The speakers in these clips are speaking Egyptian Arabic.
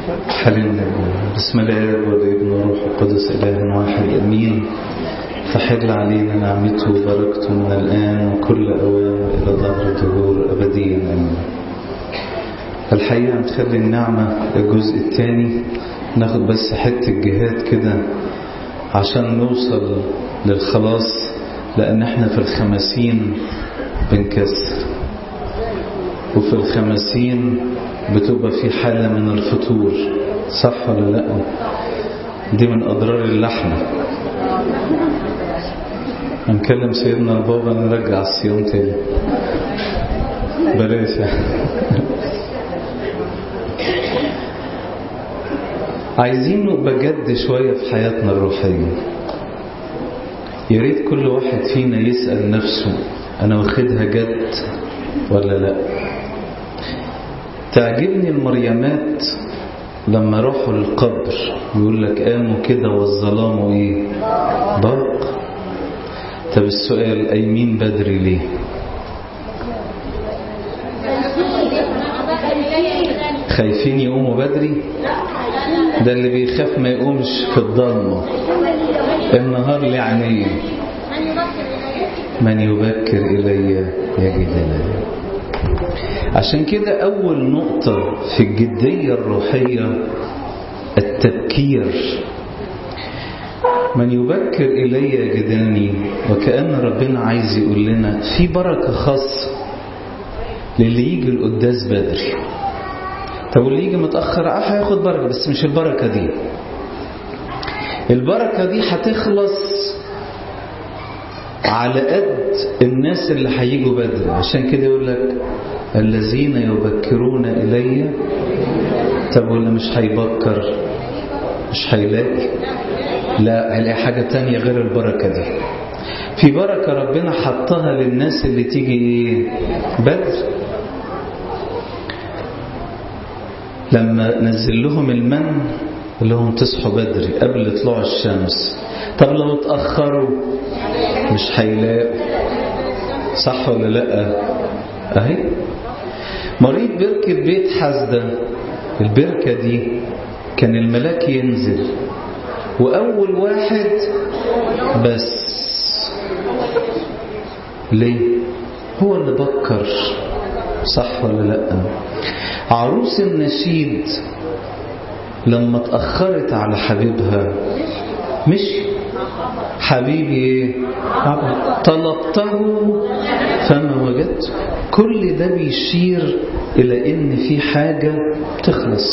حللنا بسم الله والابن والروح القدس إله واحد أمين تحل علينا نعمته وبركته من الآن وكل أوان إلى ظهر الدهور أبديا أمين الحقيقة نخلي النعمة الجزء الثاني ناخد بس حتة جهاد كده عشان نوصل للخلاص لأن احنا في الخمسين بنكسر وفي الخمسين بتبقى في حالة من الفتور صح ولا لا دي من أضرار اللحمة هنكلم سيدنا البابا نرجع الصيام تاني بلاش عايزين نبقى جد شوية في حياتنا الروحية يا ريت كل واحد فينا يسأل نفسه أنا واخدها جد ولا لا تعجبني المريمات لما راحوا للقبر يقول لك قاموا كده والظلام ايه برق طب السؤال قايمين بدري ليه خايفين يقوموا بدري ده اللي بيخاف ما يقومش في الضلمة النهار يعني من يبكر إلي يجدني عشان كده أول نقطة في الجدية الروحية التبكير من يبكر إلي يجدني وكأن ربنا عايز يقول لنا في بركة خاصة للي يجي القداس بدري طب واللي يجي متأخر اه هياخد بركة بس مش البركة دي البركة دي هتخلص على قد الناس اللي هيجوا بدري عشان كده يقول لك الذين يبكرون إلي طب واللي مش هيبكر مش هيلاقي لا هيلاقي حاجة تانية غير البركة دي في بركة ربنا حطها للناس اللي تيجي ايه بدر لما نزل لهم المن قال لهم تصحوا بدري قبل طلوع الشمس طب لو اتأخروا مش هيلاقوا صح ولا لا اهي مريض بركة بيت حزدة البركة دي كان الملاك ينزل وأول واحد بس ليه هو اللي بكر صح ولا لا عروس النشيد لما اتأخرت على حبيبها مشي حبيبي ايه طلبته فما وجدت كل ده بيشير الى ان في حاجة تخلص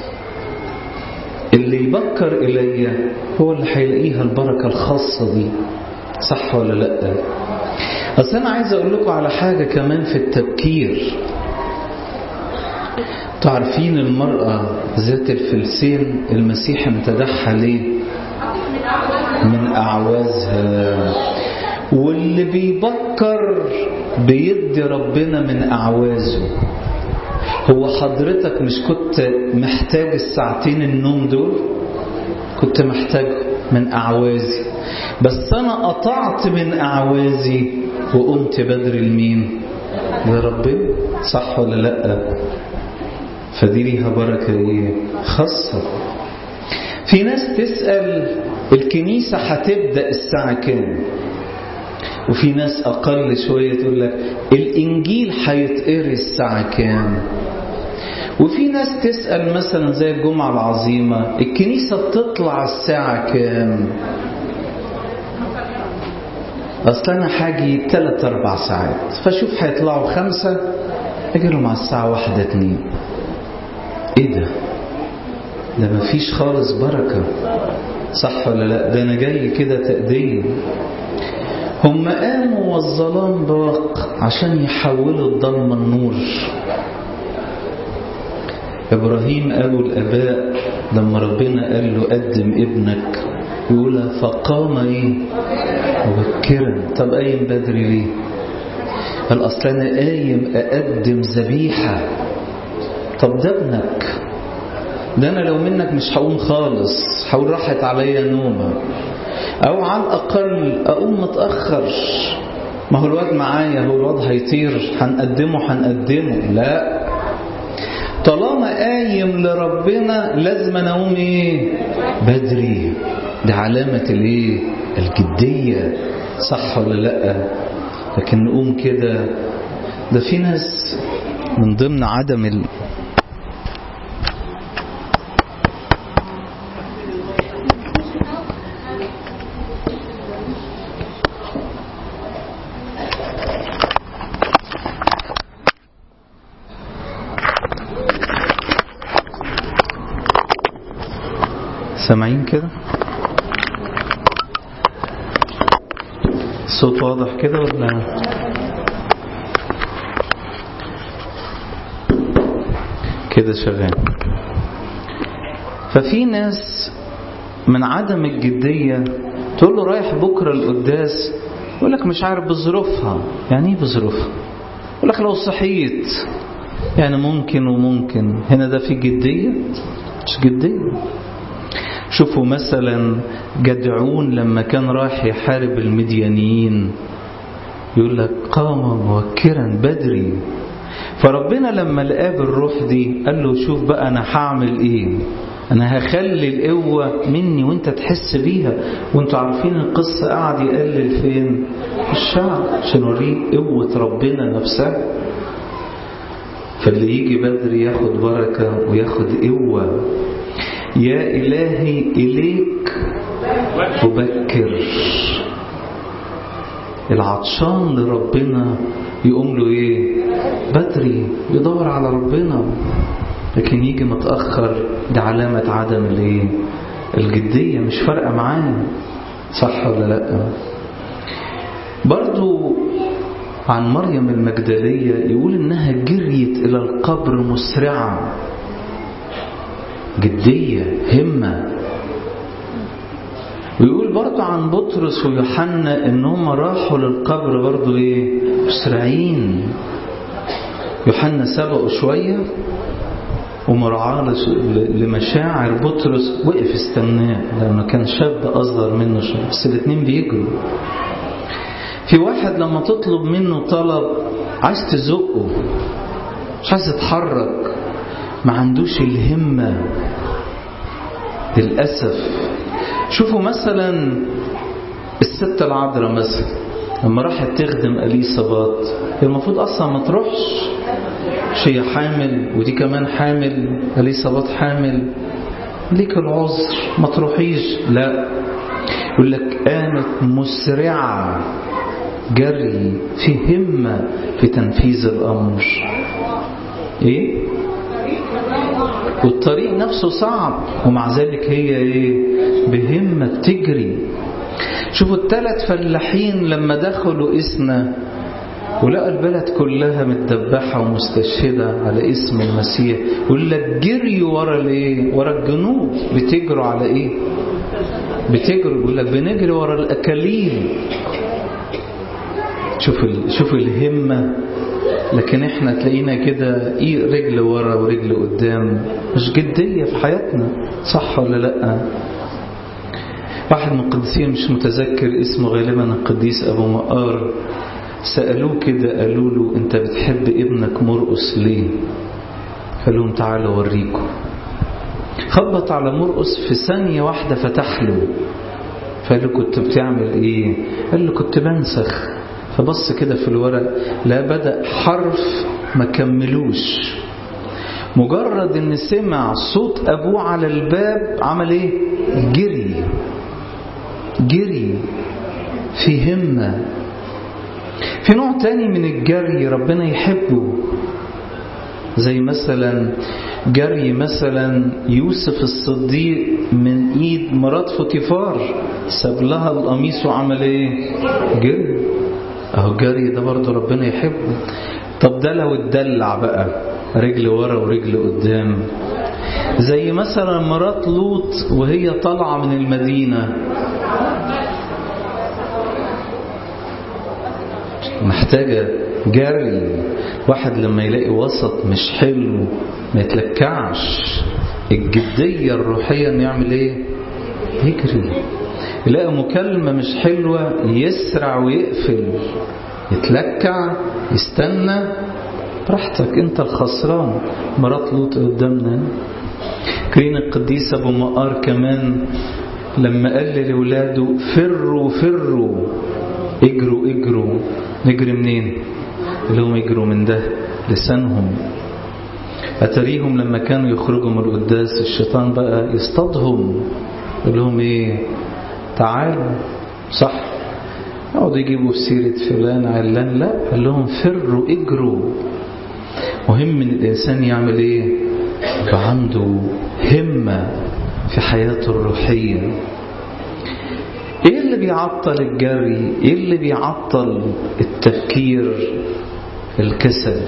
اللي يبكر الي هو اللي هيلاقيها البركة الخاصة دي صح ولا لا اصل انا عايز اقول لكم على حاجة كمان في التبكير تعرفين المرأة ذات الفلسين المسيح امتدحها ليه من أعوازها واللي بيبكر بيدي ربنا من أعوازه هو حضرتك مش كنت محتاج الساعتين النوم دول كنت محتاج من أعوازي بس أنا قطعت من أعوازي وقمت بدري لمين لربنا صح ولا لأ فدي ليها بركة ايه خاصة في ناس تسأل الكنيسة هتبدأ الساعة كام وفي ناس أقل شوية تقول لك الإنجيل هيتقري الساعة كام وفي ناس تسأل مثلا زي الجمعة العظيمة الكنيسة بتطلع الساعة كام أصل أنا حاجي ثلاث أربع ساعات فشوف هيطلعوا خمسة أجي لهم على الساعة واحدة اتنين ايه ده ده مفيش خالص بركة صح ولا لا ده انا جاي كده تأدية هم قاموا والظلام باق عشان يحولوا الضلمة النور ابراهيم ابو الاباء لما ربنا قال له قدم ابنك يقول فقام ايه مبكرا طب قايم بدري ليه قال اصل انا قايم اقدم ذبيحه طب ده ابنك ده انا لو منك مش هقوم خالص هقول راحت عليا نومه او على الاقل اقوم متاخر ما هو الواد معايا هو الواد هيطير هنقدمه هنقدمه لا طالما قايم لربنا لازم انا اقوم ايه بدري دي علامة الايه الجدية صح ولا لا لكن نقوم كده ده في ناس من ضمن عدم ال... سامعين كده الصوت واضح كده ولا كده شغال ففي ناس من عدم الجدية تقول له رايح بكرة القداس يقول لك مش عارف بظروفها يعني ايه بظروفها يقول لك لو صحيت يعني ممكن وممكن هنا ده في جدية مش جدية شوفوا مثلا جدعون لما كان رايح يحارب المديانيين يقول لك قام موكرا بدري فربنا لما لقاه بالروح دي قال له شوف بقى انا هعمل ايه انا هخلي القوة مني وانت تحس بيها وانتوا عارفين القصة قاعد يقلل فين في الشعب عشان يوريه قوة ربنا نفسها فاللي يجي بدري ياخد بركة وياخد قوة يا إلهي إليك أبكر العطشان لربنا يقوم له إيه بدري يدور على ربنا لكن يجي متأخر ده علامة عدم الايه الجدية مش فارقة معاه صح ولا لا برضو عن مريم المجدلية يقول إنها جريت إلى القبر مسرعة جدية همة ويقول برضو عن بطرس ويوحنا ان هم راحوا للقبر برضو ايه مسرعين يوحنا سبقوا شوية ومرعاة لمشاعر بطرس وقف استناه لأنه كان شاب أصغر منه شوية بس الاثنين بيجروا في واحد لما تطلب منه طلب عايز تزقه مش عايز يتحرك ما عندوش الهمة للأسف شوفوا مثلا الست العذراء مثلا لما راحت تخدم أليصابات هي المفروض أصلا ما تروحش مش هي حامل ودي كمان حامل أليصابات حامل ليك العذر ما تروحيش لا يقول لك قامت مسرعة جري في همة في تنفيذ الأمر إيه؟ والطريق نفسه صعب ومع ذلك هي ايه بهمة بتجري شوفوا الثلاث فلاحين لما دخلوا إسنا ولقوا البلد كلها متدبحة ومستشهدة على اسم المسيح يقول لك جريوا ورا الايه ورا الجنوب بتجروا على ايه بتجروا يقول لك بنجري ورا الاكاليل شوف شوف الهمه لكن احنا تلاقينا كده ايه رجل ورا ورجل قدام مش جدية في حياتنا صح ولا لا واحد من القديسين مش متذكر اسمه غالبا القديس ابو مقار سألوه كده قالوا له انت بتحب ابنك مرقس ليه قال لهم تعالوا اوريكم خبط على مرقس في ثانية واحدة فتح له فقال له كنت بتعمل ايه قال له كنت بنسخ فبص كده في الورق لا بدأ حرف ما كملوش مجرد ان سمع صوت ابوه على الباب عمل ايه جري جري في همة في نوع تاني من الجري ربنا يحبه زي مثلا جري مثلا يوسف الصديق من ايد مرات فوتيفار ساب لها القميص وعمل ايه جري اهو الجري ده برضه ربنا يحبه طب ده لو اتدلع بقى رجل ورا ورجل قدام زي مثلا مرات لوط وهي طالعه من المدينه محتاجه جري واحد لما يلاقي وسط مش حلو ما يتلكعش الجديه الروحيه انه يعمل ايه يجري يلاقي مكالمة مش حلوة يسرع ويقفل يتلكع يستنى براحتك انت الخسران مرات لوط قدامنا كرين القديس ابو مقار كمان لما قال لولاده فروا فروا اجروا اجروا نجري منين اللي هم يجروا من ده لسانهم أتريهم لما كانوا يخرجوا من القداس الشيطان بقى يصطادهم يقول لهم ايه تعالوا صح يقعدوا يجيبوا في سيرة فلان علان لا قال لهم فروا اجروا مهم ان الانسان يعمل ايه يبقى عنده همة في حياته الروحية ايه اللي بيعطل الجري ايه اللي بيعطل التفكير الكسل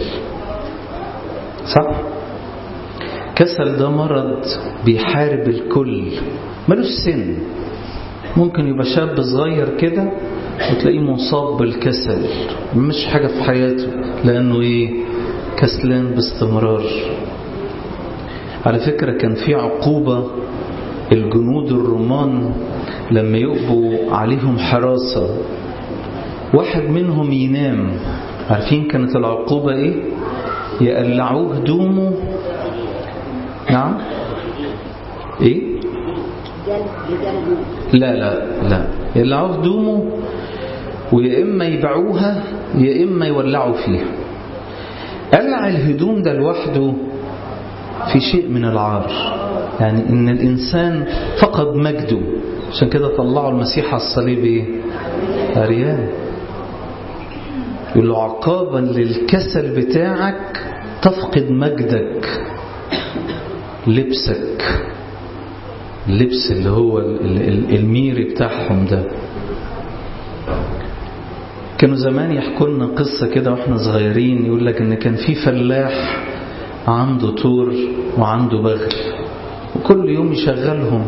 صح كسل ده مرض بيحارب الكل ملوش سن ممكن يبقى شاب صغير كده وتلاقيه مصاب بالكسل مش حاجة في حياته لأنه إيه كسلان باستمرار على فكرة كان في عقوبة الجنود الرومان لما يقبوا عليهم حراسة واحد منهم ينام عارفين كانت العقوبة ايه يقلعوه هدومه نعم ايه لا لا لا يقلعوه هدومه ويا اما يبيعوها يا اما يولعوا فيها قلع الهدوم ده لوحده في شيء من العار يعني ان الانسان فقد مجده عشان كده طلعوا المسيح على الصليب ايه عريان يقول له عقابا للكسل بتاعك تفقد مجدك لبسك اللبس اللي هو الميري بتاعهم ده كانوا زمان يحكوا لنا قصة كده واحنا صغيرين يقول لك ان كان في فلاح عنده طور وعنده بغل وكل يوم يشغلهم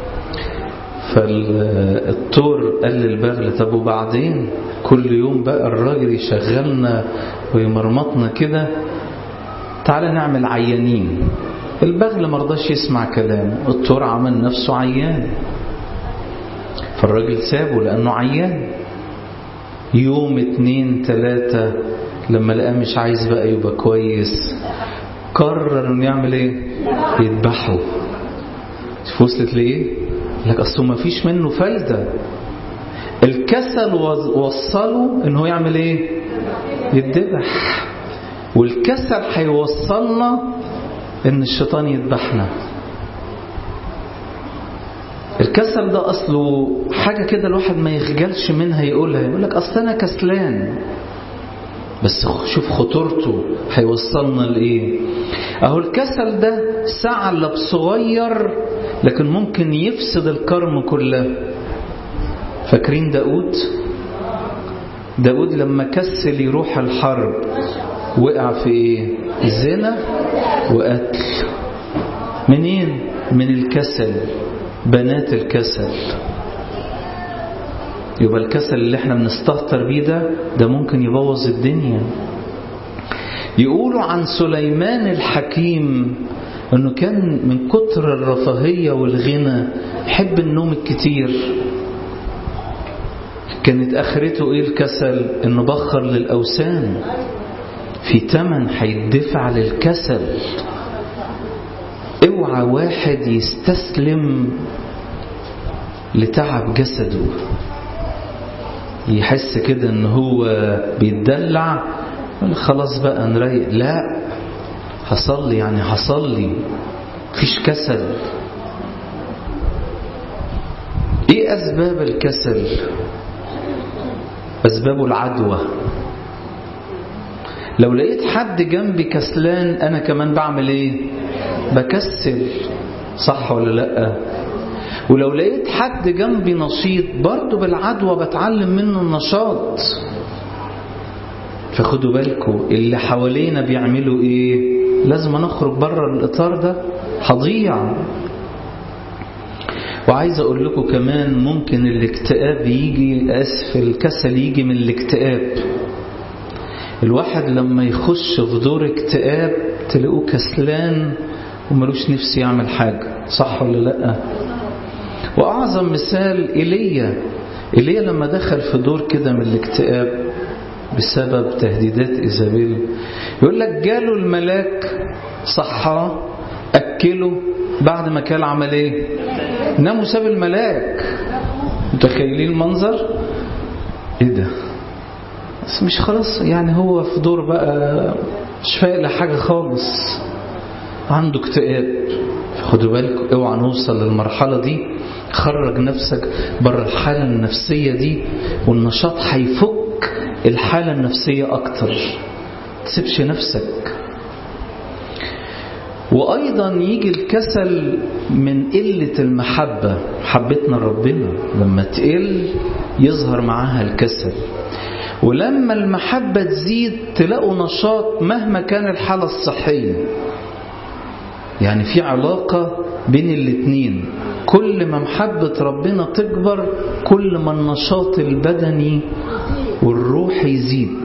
فالطور قال للبغل طب وبعدين كل يوم بقى الراجل يشغلنا ويمرمطنا كده تعالى نعمل عيانين البغل مرضاش يسمع كلامه الطور عمل نفسه عيان فالراجل سابه لأنه عيان يوم اتنين تلاتة لما لقاه مش عايز بقى يبقى كويس قرر انه يعمل ايه يذبحه شوف وصلت ليه لك اصله ما فيش منه فايدة الكسل وصله ان هو يعمل ايه يتذبح والكسل هيوصلنا ان الشيطان يذبحنا الكسل ده اصله حاجة كده الواحد ما يخجلش منها يقولها يقول لك اصل انا كسلان بس شوف خطورته هيوصلنا لايه اهو الكسل ده ثعلب صغير لكن ممكن يفسد الكرم كله فاكرين داود داود لما كسل يروح الحرب وقع في ايه زنا وقتل منين من الكسل بنات الكسل يبقى الكسل اللي احنا بنستهتر بيه ده ده ممكن يبوظ الدنيا يقولوا عن سليمان الحكيم انه كان من كتر الرفاهية والغنى يحب النوم الكتير كانت اخرته ايه الكسل انه بخر للاوثان في تمن هيدفع للكسل اوعى واحد يستسلم لتعب جسده يحس كده ان هو بيتدلع خلاص بقى نريق لا هصلي يعني هصلي مفيش كسل ايه اسباب الكسل اسبابه العدوى لو لقيت حد جنبي كسلان انا كمان بعمل ايه بكسل صح ولا لا ولو لقيت حد جنبي نشيط برضه بالعدوى بتعلم منه النشاط فخدوا بالكم اللي حوالينا بيعملوا ايه لازم نخرج بره الاطار ده هضيع وعايز اقول لكم كمان ممكن الاكتئاب يجي اسف الكسل يجي من الاكتئاب الواحد لما يخش في دور اكتئاب تلاقوه كسلان وملوش نفس يعمل حاجة صح ولا لا وأعظم مثال إيليا إيليا لما دخل في دور كده من الاكتئاب بسبب تهديدات إيزابيل يقول لك جاله الملاك صحى أكله بعد ما كان عمل ايه نام وساب الملاك متخيلين المنظر ايه ده بس مش خلاص يعني هو في دور بقى مش فايق لحاجة خالص عنده اكتئاب خدوا بالكم اوعى نوصل للمرحلة دي خرج نفسك بره الحالة النفسية دي والنشاط هيفك الحالة النفسية أكتر تسيبش نفسك وأيضا يجي الكسل من قلة المحبة حبتنا لربنا لما تقل يظهر معاها الكسل ولما المحبة تزيد تلاقوا نشاط مهما كان الحالة الصحية يعني في علاقة بين الاتنين كل ما محبة ربنا تكبر كل ما النشاط البدني والروح يزيد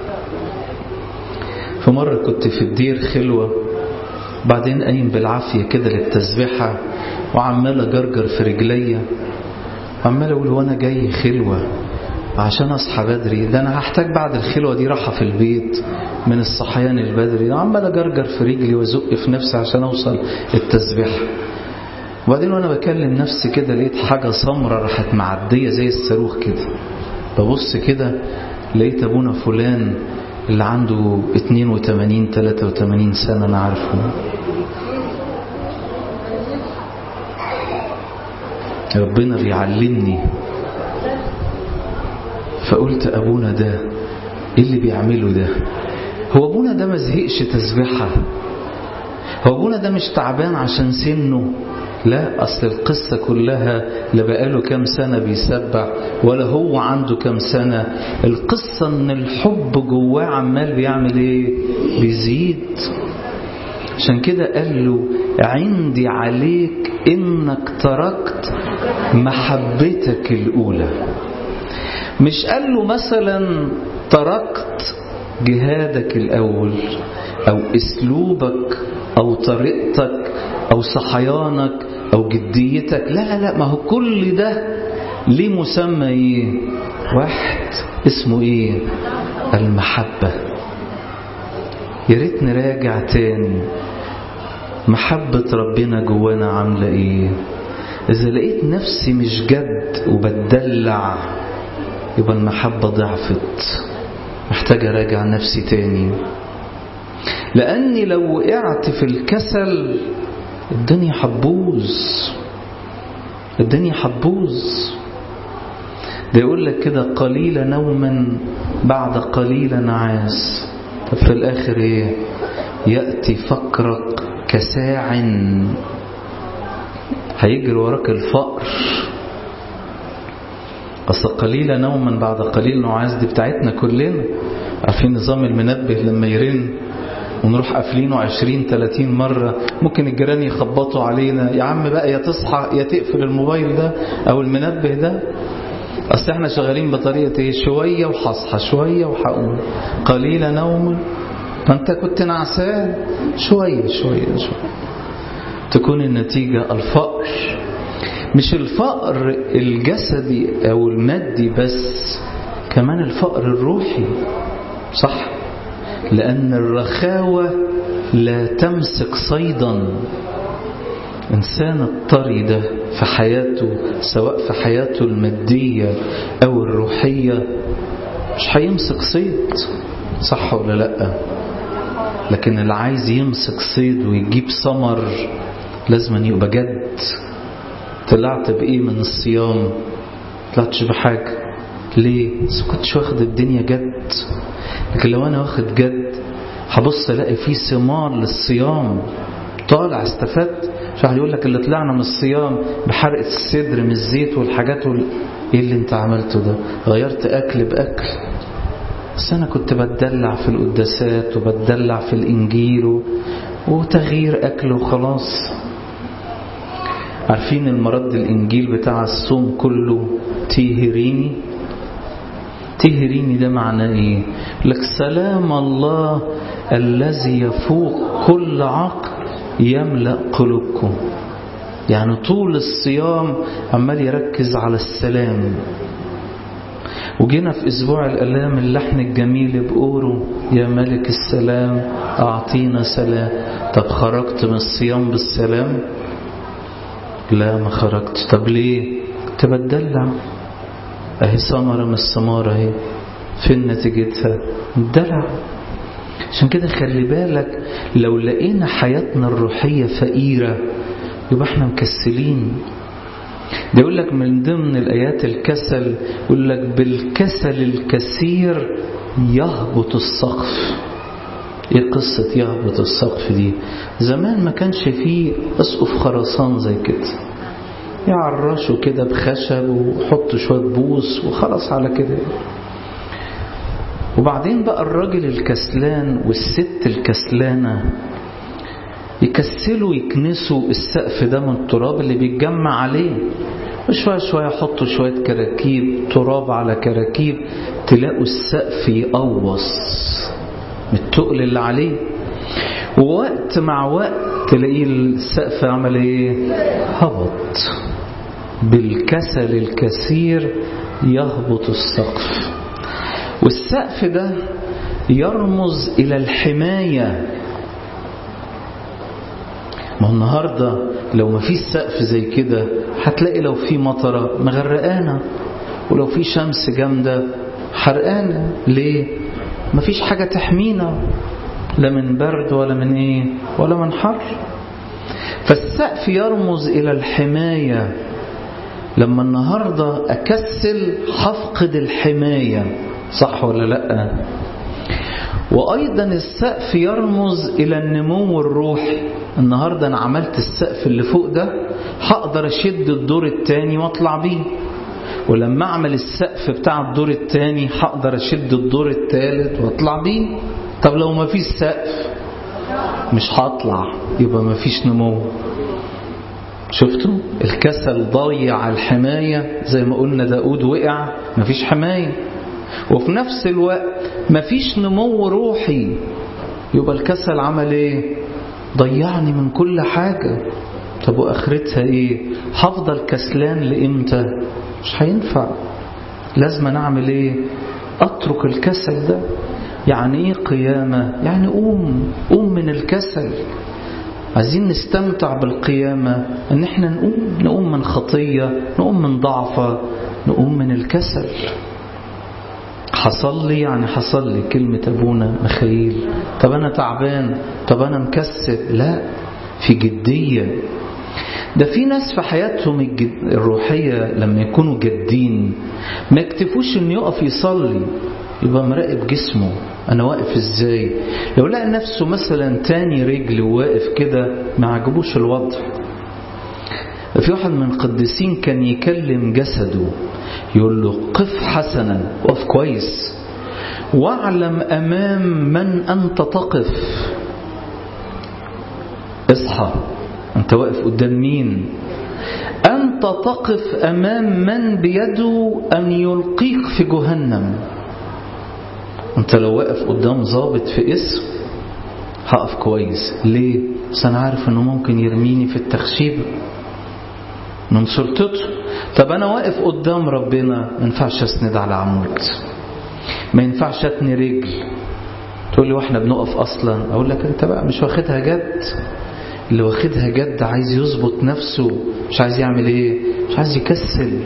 في مرة كنت في الدير خلوة بعدين قايم بالعافية كده للتسبيحة وعمال أجرجر في رجليا عمال أقول وأنا جاي خلوة عشان أصحى بدري ده أنا هحتاج بعد الخلوة دي راحة في البيت من الصحيان البدري عمال أجرجر في رجلي وأزق في نفسي عشان أوصل التسبيحة وبعدين وأنا بكلم نفسي كده لقيت حاجة سمرة راحت معدية زي الصاروخ كده ببص كده لقيت أبونا فلان اللي عنده 82 83 سنة أنا عارفه ربنا بيعلمني فقلت أبونا ده إيه اللي بيعمله ده هو أبونا ده ما زهقش تسبيحة هو أبونا ده مش تعبان عشان سنه لا أصل القصة كلها لا بقاله كام سنة بيسبح ولا هو عنده كام سنة القصة ان الحب جواه عمال بيعمل ايه بيزيد عشان كده قال له عندي عليك انك تركت محبتك الاولى مش قال له مثلا تركت جهادك الاول او اسلوبك او طريقتك او صحيانك او جديتك لا لا ما هو كل ده ليه مسمى ايه واحد اسمه ايه المحبة يا ريت نراجع تاني محبة ربنا جوانا عاملة ايه اذا لقيت نفسي مش جد وبتدلع يبقى المحبة ضعفت محتاج اراجع نفسي تاني لاني لو وقعت في الكسل الدنيا حبوظ الدنيا حبوظ ده يقول لك كده قليل نوما بعد قليل نعاس طب في الاخر ايه ياتي فقرك كساع هيجري وراك الفقر اصل قليل نوما بعد قليل نعاس دي بتاعتنا كلنا عارفين نظام المنبه لما يرن ونروح قافلينه عشرين تلاتين مرة ممكن الجيران يخبطوا علينا يا عم بقى يا تصحى يا تقفل الموبايل ده او المنبه ده اصل احنا شغالين بطريقة ايه شوية وحصحى شوية وحقوم قليل نوم ما انت كنت نعسان شوية شوية شوية تكون النتيجة الفقر مش الفقر الجسدي او المادي بس كمان الفقر الروحي صح لأن الرخاوة لا تمسك صيدا إنسان الطري ده في حياته سواء في حياته المادية أو الروحية مش هيمسك صيد صح ولا لأ لكن اللي عايز يمسك صيد ويجيب ثمر لازم يبقى جد طلعت بإيه من الصيام طلعتش بحاجة ليه؟ بس كنتش واخد الدنيا جد لكن لو انا واخد جد هبص الاقي فيه ثمار للصيام طالع استفدت مش واحد يقول لك اللي طلعنا من الصيام بحرقة الصدر من الزيت والحاجات وال... ايه اللي انت عملته ده غيرت اكل باكل بس انا كنت بتدلع في القداسات وبتدلع في الانجيل و... وتغيير اكل وخلاص عارفين المرد الانجيل بتاع الصوم كله تيهريني تهريني ده معناه ايه لك سلام الله الذي يفوق كل عقل يملأ قلوبكم يعني طول الصيام عمال يركز على السلام وجينا في أسبوع الألام اللحن الجميل بقوله يا ملك السلام أعطينا سلام طب خرجت من الصيام بالسلام لا ما خرجت طب ليه تبدلع اهي ثمرة من الثمار اهي فين نتيجتها الدلع عشان كده خلي بالك لو لقينا حياتنا الروحية فقيرة يبقى احنا مكسلين ده يقول لك من ضمن الآيات الكسل يقول لك بالكسل الكثير يهبط السقف ايه قصة يهبط السقف دي زمان ما كانش فيه اسقف خرسان زي كده يعرشوا كده بخشب وحطوا شوية بوس وخلاص على كده وبعدين بقى الراجل الكسلان والست الكسلانة يكسلوا يكنسوا السقف ده من التراب اللي بيتجمع عليه وشوية شوية يحطوا شوية كراكيب تراب على كراكيب تلاقوا السقف يقوص من التقل اللي عليه ووقت مع وقت تلاقيه السقف عمل ايه هبط بالكسل الكثير يهبط السقف والسقف ده يرمز إلى الحماية ما هو النهاردة لو ما فيش سقف زي كده هتلاقي لو في مطرة مغرقانة ولو في شمس جامدة حرقانة ليه؟ ما فيش حاجة تحمينا لا من برد ولا من ايه ولا من حر فالسقف يرمز إلى الحماية لما النهاردة أكسل هفقد الحماية صح ولا لأ وأيضا السقف يرمز إلى النمو الروحي النهاردة أنا عملت السقف اللي فوق ده هقدر أشد الدور التاني وأطلع بيه ولما أعمل السقف بتاع الدور التاني هقدر أشد الدور التالت وأطلع بيه طب لو ما فيش سقف مش هطلع يبقى ما فيش نمو شفتوا الكسل ضيع الحماية زي ما قلنا داود وقع مفيش حماية وفي نفس الوقت مفيش نمو روحي يبقى الكسل عمل ايه ضيعني من كل حاجة طب واخرتها ايه هفضل كسلان لامتى مش هينفع لازم نعمل ايه اترك الكسل ده يعني ايه قيامة يعني قوم قوم من الكسل عايزين نستمتع بالقيامة ان احنا نقوم نقوم من خطية نقوم من ضعفة نقوم من الكسل حصل لي يعني حصل لي كلمة أبونا مخيل طب أنا تعبان طب أنا مكسل لا في جدية ده في ناس في حياتهم الجد الروحية لما يكونوا جادين ما يكتفوش انه يقف يصلي يبقى مراقب جسمه انا واقف ازاي لو لقى نفسه مثلا تاني رجل واقف كده ما عجبوش الوضع في واحد من القديسين كان يكلم جسده يقول له قف حسنا وقف كويس واعلم امام من انت تقف اصحى انت واقف قدام مين انت تقف امام من بيده ان يلقيك في جهنم انت لو واقف قدام ضابط في اسم هقف كويس ليه بس انا عارف انه ممكن يرميني في التخشيب من سلطته طب انا واقف قدام ربنا ما ينفعش اسند على عمود ما ينفعش اتني رجل تقول لي واحنا بنقف اصلا اقول لك انت بقى مش واخدها جد اللي واخدها جد عايز يظبط نفسه مش عايز يعمل ايه مش عايز يكسل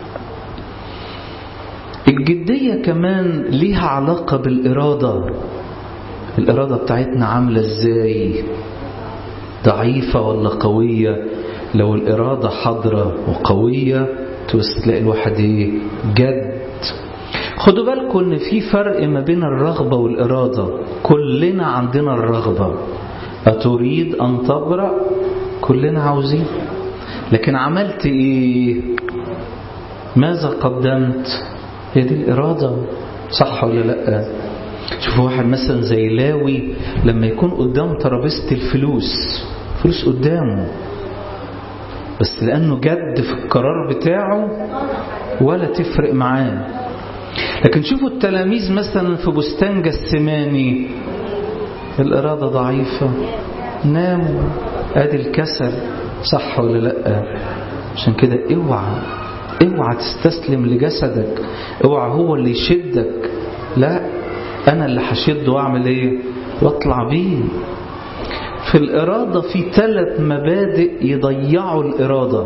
الجدية كمان ليها علاقة بالإرادة الإرادة بتاعتنا عاملة ازاي ضعيفة ولا قوية لو الإرادة حاضرة وقوية تلاقي الواحد ايه جد خدوا بالكم ان في فرق ما بين الرغبة والإرادة كلنا عندنا الرغبة أتريد أن تبرأ كلنا عاوزين لكن عملت ايه ماذا قدمت هي دي الإرادة صح ولا لا شوفوا واحد مثلا زي لاوي لما يكون قدام ترابيزة الفلوس فلوس قدامه بس لأنه جد في القرار بتاعه ولا تفرق معاه لكن شوفوا التلاميذ مثلا في بستان جسماني الإرادة ضعيفة ناموا ادي الكسل صح ولا لا عشان كده اوعى اوعى تستسلم لجسدك اوعى هو اللي يشدك لا انا اللي هشد واعمل ايه واطلع بيه في الإرادة في ثلاث مبادئ يضيعوا الإرادة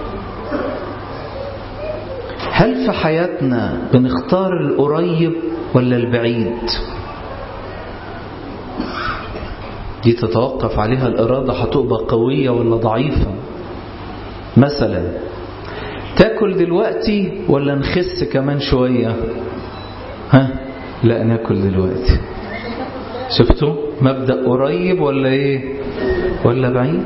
هل في حياتنا بنختار القريب ولا البعيد دي تتوقف عليها الإرادة هتبقى قوية ولا ضعيفة مثلا تاكل دلوقتي ولا نخس كمان شوية ها لا ناكل دلوقتي شفتوا مبدأ قريب ولا ايه ولا بعيد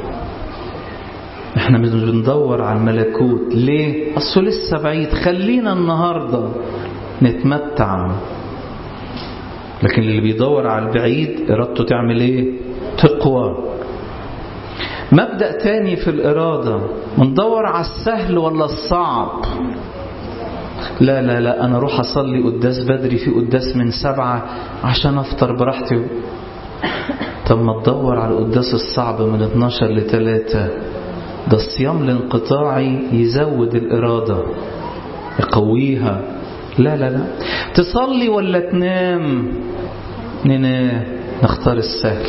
احنا مش بندور على الملكوت ليه اصله لسه بعيد خلينا النهاردة نتمتع لكن اللي بيدور على البعيد ارادته تعمل ايه تقوى مبدأ تاني في الإرادة بندور على السهل ولا الصعب لا لا لا أنا أروح أصلي قداس بدري في قداس من سبعة عشان أفطر براحتي طب ما تدور على القداس الصعب من 12 ل 3 ده الصيام الانقطاعي يزود الإرادة يقويها لا لا لا تصلي ولا تنام ننام نختار السهل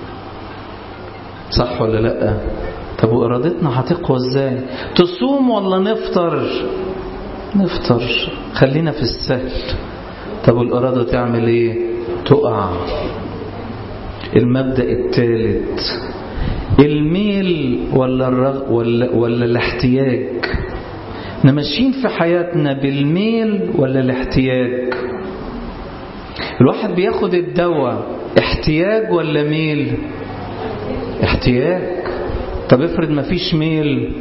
صح ولا لا طب وإرادتنا هتقوى ازاي تصوم ولا نفطر نفطر خلينا في السهل طب والإرادة تعمل ايه تقع المبدأ الثالث الميل ولا, الرغ ولا, ولا الاحتياج نمشين في حياتنا بالميل ولا الاحتياج الواحد بياخد الدواء احتياج ولا ميل احتياج طب افرض ما فيش ميل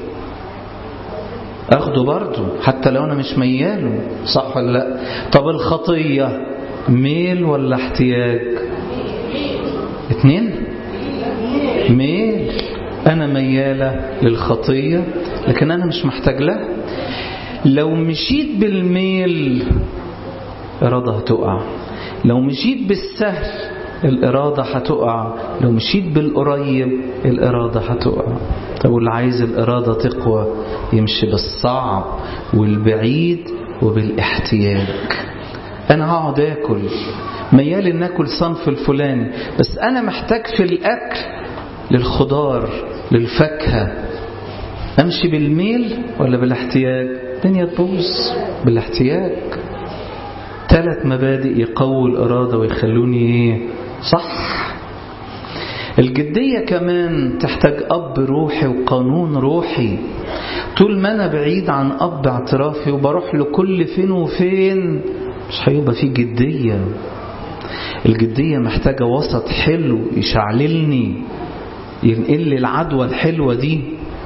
اخده برضه حتى لو انا مش مياله صح ولا لا طب الخطية ميل ولا احتياج اتنين ميل انا ميالة للخطية لكن انا مش محتاج لها لو مشيت بالميل إرادة هتقع لو مشيت بالسهل الإرادة هتقع لو مشيت بالقريب الإرادة هتقع طب واللي عايز الإرادة تقوى يمشي بالصعب والبعيد وبالاحتياج أنا هقعد آكل ميال إن آكل صنف الفلاني بس أنا محتاج في الأكل للخضار للفاكهة أمشي بالميل ولا بالاحتياج الدنيا تبوظ بالاحتياج ثلاث مبادئ يقووا الإرادة ويخلوني إيه صح الجدية كمان تحتاج أب روحي وقانون روحي طول ما أنا بعيد عن أب اعترافي وبروح له كل فين وفين مش هيبقى فيه جدية الجدية محتاجة وسط حلو يشعللني ينقل لي العدوى الحلوة دي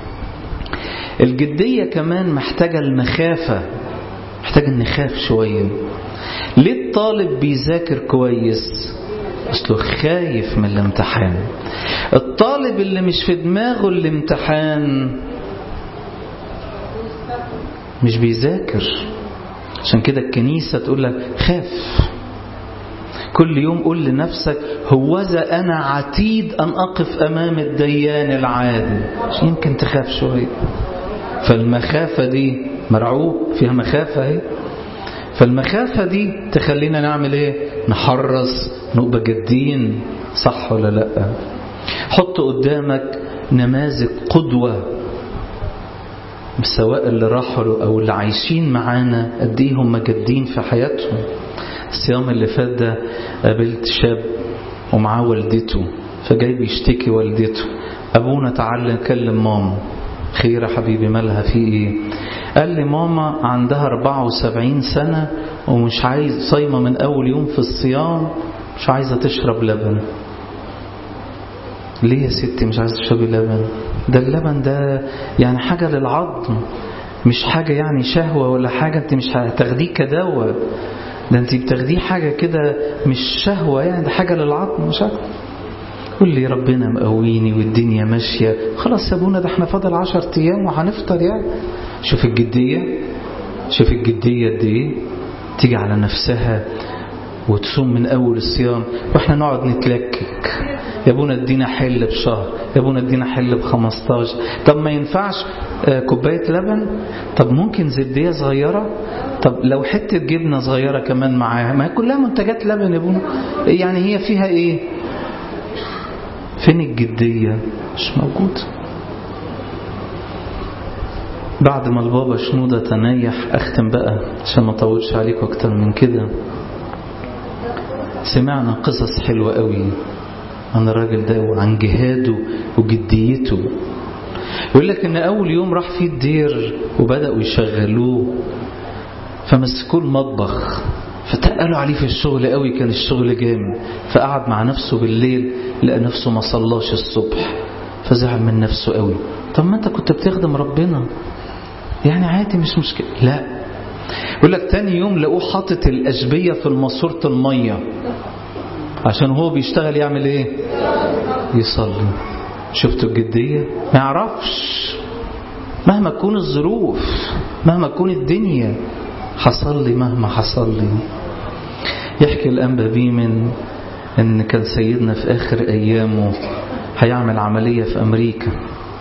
الجدية كمان محتاجة المخافة محتاج ان نخاف شوية ليه الطالب بيذاكر كويس اصله خايف من الامتحان الطالب اللي مش في دماغه الامتحان مش بيذاكر عشان كده الكنيسة تقول لك خاف كل يوم قول لنفسك هوذا أنا عتيد أن أقف أمام الديان العادل يمكن تخاف شوية فالمخافة دي مرعوب فيها مخافة اهي فالمخافة دي تخلينا نعمل ايه نحرص نبقى جادين صح ولا لا حط قدامك نماذج قدوة سواء اللي راحوا او اللي عايشين معانا قد ايه هم جادين في حياتهم الصيام اللي فات ده قابلت شاب ومعاه والدته فجاي بيشتكي والدته ابونا تعالى نكلم ماما خير يا حبيبي مالها في ايه قال لي ماما عندها 74 سنة ومش عايز صايمة من أول يوم في الصيام مش عايزة تشرب لبن ليه يا ستي مش عايزة تشربي لبن ده اللبن ده يعني حاجة للعظم مش حاجة يعني شهوة ولا حاجة انت مش هتاخديه كدواء ده انت بتاخديه حاجة كده مش شهوة يعني ده حاجة للعظم مش عارف قول لي ربنا مقويني والدنيا ماشية خلاص سابونا ده احنا فاضل عشر ايام وهنفطر يعني شوف الجدية شوف الجدية دي ايه تيجي على نفسها وتصوم من أول الصيام وإحنا نقعد نتلكك يا ابونا ادينا حل بشهر يا ابونا ادينا حل ب 15 طب ما ينفعش كوباية لبن طب ممكن زبدية صغيرة طب لو حتة جبنة صغيرة كمان معاها ما هي كلها منتجات لبن يا ابونا يعني هي فيها ايه فين الجدية مش موجود بعد ما البابا شنودة تنيح أختم بقى عشان ما أطولش عليكم أكتر من كده سمعنا قصص حلوة قوي عن الراجل ده وعن جهاده وجديته يقول لك ان اول يوم راح فيه الدير وبداوا يشغلوه فمسكوه المطبخ فتقلوا عليه في الشغل قوي كان الشغل جامد فقعد مع نفسه بالليل لقى نفسه ما صلاش الصبح فزعل من نفسه قوي طب ما انت كنت بتخدم ربنا يعني عادي مش مشكلة لا يقول لك تاني يوم لقوه حاطط الأشبية في ماسورة المية عشان هو بيشتغل يعمل ايه يصلي شفتوا الجدية ما يعرفش مهما تكون الظروف مهما تكون الدنيا حصل لي مهما حصل لي يحكي الأنبا بيمن ان كان سيدنا في آخر أيامه هيعمل عملية في أمريكا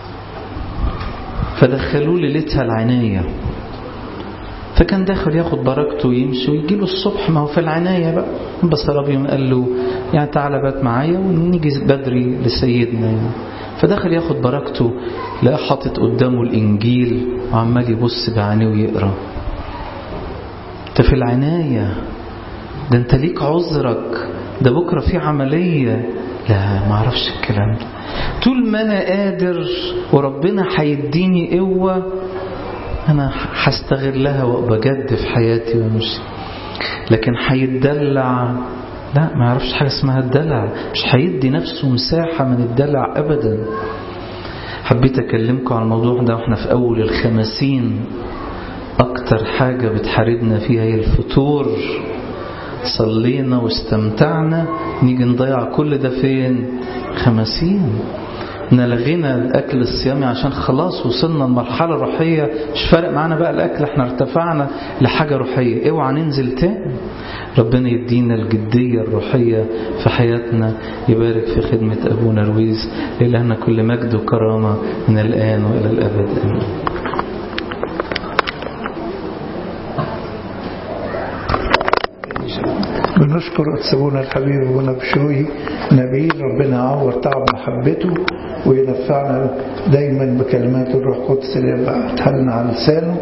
فدخلوه ليلتها العناية فكان داخل ياخد بركته ويمشي ويجي له الصبح ما هو في العناية بقى بس ربي قال له يعني تعالى بات معايا ونيجي بدري لسيدنا يعني فدخل ياخد بركته لقى حاطط قدامه الإنجيل وعمال يبص بعينيه ويقرأ انت في العناية ده انت ليك عذرك ده بكرة في عملية لا ما اعرفش الكلام ده طول ما انا قادر وربنا هيديني قوة انا هستغلها وابقى جد في حياتي وامشي لكن هيتدلع لا ما يعرفش حاجة اسمها الدلع مش هيدي نفسه مساحة من الدلع ابدا حبيت اكلمكم عن الموضوع ده واحنا في اول الخمسين اكتر حاجة بتحاربنا فيها هي الفتور صلينا واستمتعنا نيجي نضيع كل ده فين خمسين لغينا الاكل الصيامي عشان خلاص وصلنا لمرحله روحيه مش فارق معانا بقى الاكل احنا ارتفعنا لحاجه روحيه اوعى ننزل تاني ربنا يدينا الجديه الروحيه في حياتنا يبارك في خدمه ابونا رويز لالهنا كل مجد وكرامه من الان والى الابد امين بنشكر سابونا الحبيب ابونا بشوي نبيل ربنا يعوض تعب محبته وينفعنا دايما بكلمات الروح القدس اللي بتحلنا على لسانه